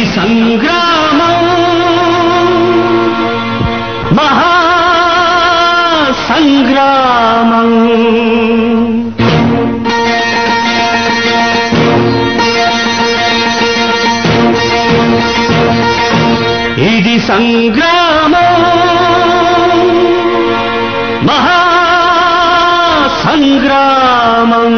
సంగ్రామం మహా సంగ్రామం ఇది సంగ్రామం మహా సంగ్రామం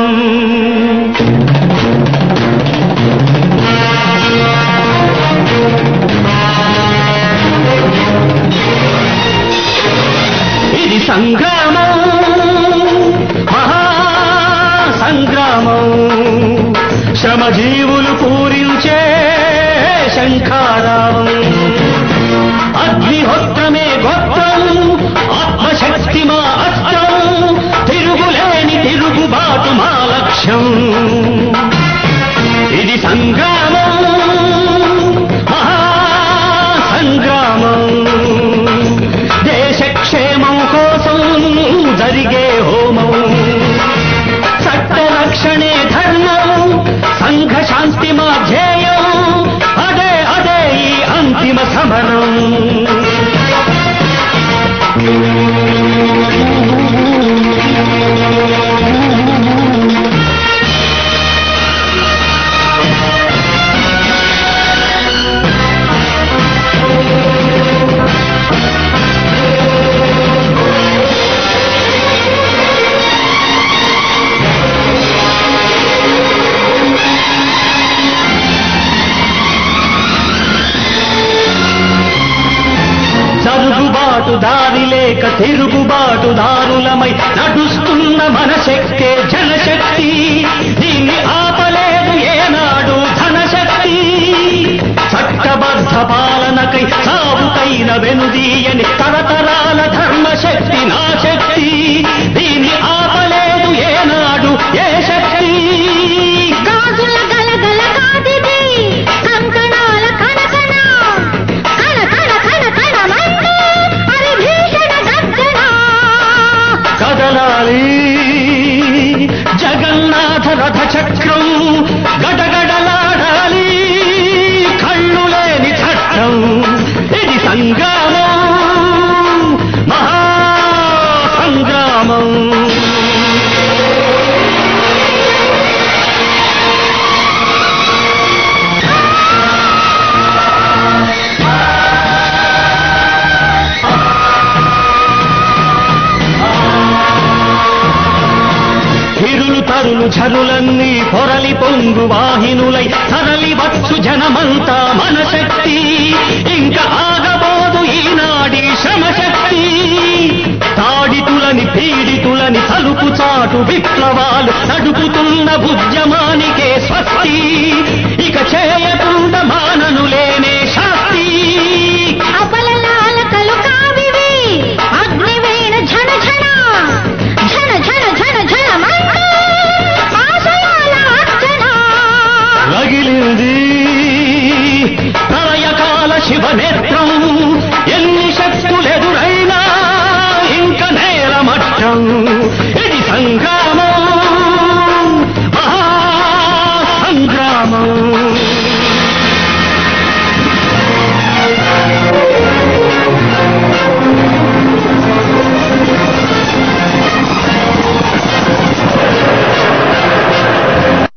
ఇది సంగ్రామం మహా సంగ్రామం శ్రమజీవులు పూరించే శంఖారావం అగ్నిహోత్రమే గోత్రం ఆత్మశక్తి మా అస్త్రం తిరుగులేని తిరుగుబాటు మా లక్ష్యం ఇది సంగ్రామం మహా సంగ్రామం దేశక్షేమం కోసం జరిగే హోమం చట్ట రక్షణే ధర్మం సంఘ శాంతి మా ధ్యేయం అదే అదే ఈ అంతిమ సమరం జరుగుబాటు దారి లేక తిరుగుబాటు దారులమై నడుస్తున్న మన శక్తే జనశక్తి దీన్ని ఆపలేదు ఏనాడు ధనశక్తి చట్టబద్ధ పాలనకై సాగుకైన వెనుదీయని తరతరాల ధర్మశక్తి నా శక్తి దీన్ని ఆపలేదు ఏనాడు ఏ శక్తి గాజుల గలగల కాదిది కంకణాల కణకణ కణ కణ కణ కణమంటూ అది భీషణ గర్జన కదలాలి జగన్నాథ రథ చక్రం గడగడలాడాలి కళ్ళు లేని చట్టం ఇది సంగ్రామం మహా సంగ్రామం హిరులు తరులు ఝరులన్నీ పొరలి పొంగు వాహినులై తరలి వచ్చు జనమంతా మన శక్తి ఇంకా ఆగబోదు ఈనాడి శ్రమశక్తి తాడితులని పీడితులని తలుపు చాటు విప్లవాలు నడుపుతున్న ఉద్యమానికే స్వస్తి